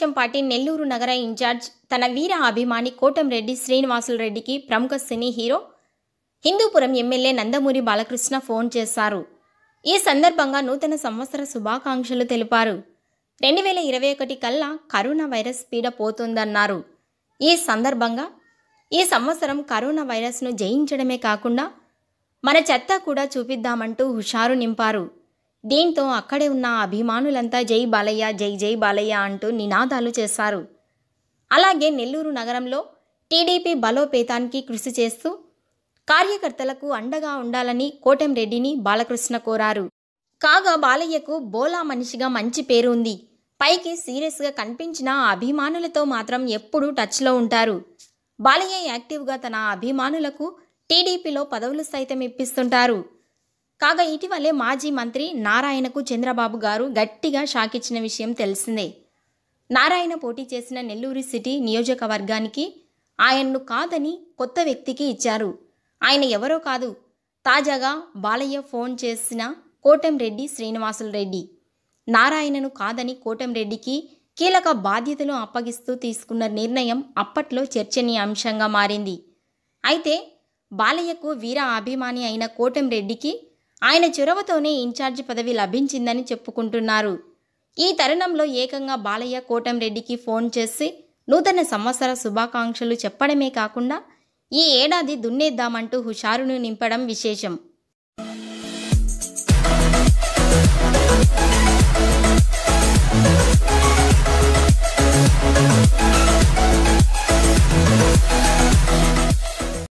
Telugu Desam party Nellore నగర incharge తన వీర అభిమాని కోటంరెడ్డి శ్రీనివాసులు రెడ్డికి ప్రముఖ cine hero Hindupuram MLA Nandamuri Balakrishna phone చేశారు ఈ సందర్భంగా నూతన సంవత్సర శుభాకాంక్షలు తెలిపారు రెండు వేల ఇరవై ఒకటి కల్లా కరోనా వైరస్ పీడ పోతుందన్నారు ఈ సందర్భంగా ఈ సంవత్సరం కరోనా వైరస్ను జయించడమే కాకుండా మన చెత్త కూడా చూపిద్దామంటూ హుషారు నింపారు దీంతో అక్కడే ఉన్న అభిమానులంతా జై బాలయ్య జై జై బాలయ్య అంటూ నినాదాలు చేశారు అలాగే నెల్లూరు నగరంలో టీడీపీ బలోపేతానికి కృషి చేస్తూ కార్యకర్తలకు అండగా ఉండాలని కోటంరెడ్డిని బాలకృష్ణ కోరారు కాగా బాలయ్యకు బోలా మనిషిగా మంచి పేరు ఉంది పైకి సీరియస్గా కనిపించిన ఆ అభిమానులతో మాత్రం ఎప్పుడూ టచ్లో ఉంటారు బాలయ్య యాక్టివ్గా తన అభిమానులకు టీడీపీలో పదవులు సైతం ఇప్పిస్తుంటారు కాగా ఇటీవలే మాజీ మంత్రి నారాయణకు చంద్రబాబు గారు గట్టిగా షాకిచ్చిన విషయం తెలిసిందే నారాయణ పోటీ చేసిన నెల్లూరు సిటీ నియోజకవర్గానికి ఆయన్ను కాదని కొత్త వ్యక్తికి ఇచ్చారు ఆయన ఎవరో కాదు తాజాగా బాలయ్య ఫోన్ చేసిన కోటంరెడ్డి శ్రీనివాసులు రెడ్డి నారాయణను కాదని కోటంరెడ్డికి కీలక బాధ్యతలు అప్పగిస్తూ తీసుకున్న నిర్ణయం అప్పట్లో చర్చనీయాంశంగా మారింది అయితే బాలయ్యకు వీర అభిమాని అయిన కోటంరెడ్డికి ఆయన చొరవతోనే ఇన్ఛార్జి పదవి లభించిందని చెప్పుకుంటున్నారు ఈ తరుణంలో ఏకంగా బాలయ్య కోటంరెడ్డికి ఫోన్ చేసి నూతన సంవత్సర శుభాకాంక్షలు చెప్పడమే కాకుండా ఈ ఏడాది దున్నేద్దామంటూ హుషారును నింపడం విశేషం